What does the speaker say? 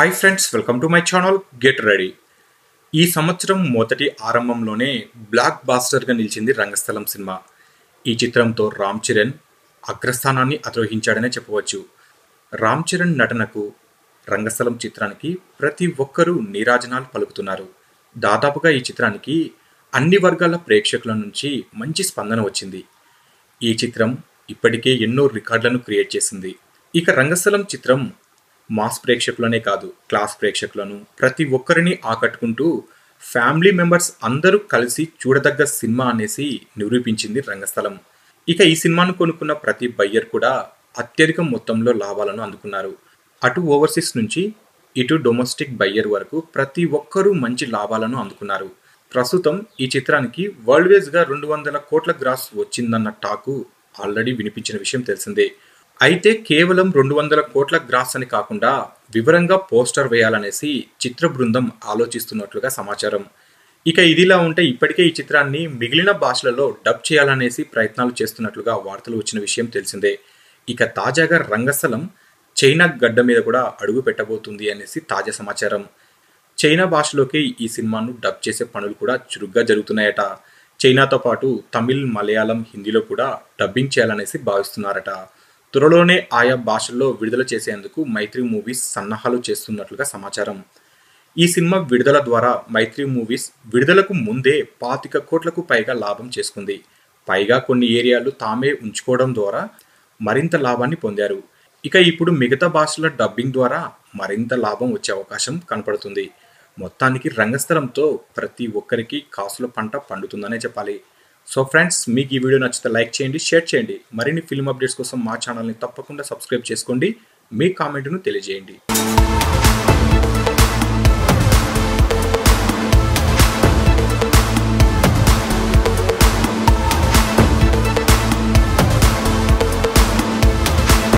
hi friends welcome to my channel get ready ఈ సంవత్సరం మొదటి ఆరంభంలోనే బ్లాక్ బాస్టర్గా నిలిచింది రంగస్థలం సినిమా ఈ చిత్రంతో రామ్ చరణ్ అగ్రస్థానాన్ని అధిరోహించాడనే చెప్పవచ్చు రామ్ చరణ్ నటనకు రంగస్థలం చిత్రానికి ప్రతి ఒక్కరూ నీరాజనాలు పలుకుతున్నారు దాదాపుగా ఈ చిత్రానికి అన్ని వర్గాల ప్రేక్షకుల నుంచి మంచి స్పందన వచ్చింది ఈ చిత్రం ఇప్పటికే ఎన్నో రికార్డులను క్రియేట్ చేసింది ఇక రంగస్థలం చిత్రం మాస్ ప్రేక్షకులనే కాదు క్లాస్ ప్రేక్షకులను ప్రతి ఒక్కరిని ఆకట్టుకుంటూ ఫ్యామిలీ మెంబర్స్ అందరూ కలిసి చూడదగ్గ సినిమా అనేసి నిరూపించింది రంగస్థలం ఇక ఈ సినిమాను కొనుక్కున్న ప్రతి బయ్యర్ కూడా అత్యధిక మొత్తంలో లాభాలను అందుకున్నారు అటు ఓవర్సీస్ నుంచి ఇటు డొమెస్టిక్ బయ్యర్ వరకు ప్రతి ఒక్కరూ మంచి లాభాలను అందుకున్నారు ప్రస్తుతం ఈ చిత్రానికి వరల్డ్ వైజ్ గా రెండు వందల కోట్ల గ్రాస్ వచ్చిందన్న టాకు ఆల్రెడీ వినిపించిన విషయం తెలిసిందే అయితే కేవలం రెండు వందల కోట్ల గ్రాస్ అని కాకుండా వివరంగా పోస్టర్ వేయాలనేసి చిత్ర బృందం ఆలోచిస్తున్నట్లుగా సమాచారం ఇక ఇదిలా ఉంటే ఇప్పటికే ఈ చిత్రాన్ని మిగిలిన భాషలలో డబ్ చేయాలనేసి ప్రయత్నాలు చేస్తున్నట్లుగా వార్తలు వచ్చిన విషయం తెలిసిందే ఇక తాజాగా రంగస్థలం చైనా గడ్డ మీద కూడా అడుగు పెట్టబోతుంది అనేసి తాజా సమాచారం చైనా భాషలోకి ఈ సినిమాను డబ్ చేసే పనులు కూడా చురుగ్గా జరుగుతున్నాయట చైనాతో పాటు తమిళ్ మలయాళం హిందీలో కూడా డబ్బింగ్ చేయాలనేసి భావిస్తున్నారట త్వరలోనే ఆయా భాషల్లో విడుదల చేసేందుకు మైత్రి మూవీస్ సన్నాహాలు చేస్తున్నట్లుగా సమాచారం ఈ సినిమా విడుదల ద్వారా మైత్రి మూవీస్ విడుదలకు ముందే పాతిక కోట్లకు పైగా లాభం చేసుకుంది పైగా కొన్ని ఏరియాలు తామే ఉంచుకోవడం ద్వారా మరింత లాభాన్ని పొందారు ఇక ఇప్పుడు మిగతా భాషల డబ్బింగ్ ద్వారా మరింత లాభం వచ్చే అవకాశం కనపడుతుంది మొత్తానికి రంగస్థలంతో ప్రతి ఒక్కరికి కాసుల పంట పండుతుందనే చెప్పాలి సో ఫ్రెండ్స్ మీకు ఈ వీడియో నచ్చితే లైక్ చేయండి షేర్ చేయండి మరిన్ని ఫిల్మ్ అప్డేట్స్ కోసం మా ఛానల్ని తప్పకుండా సబ్స్క్రైబ్ చేసుకోండి మీ కామెంట్ను తెలియజేయండి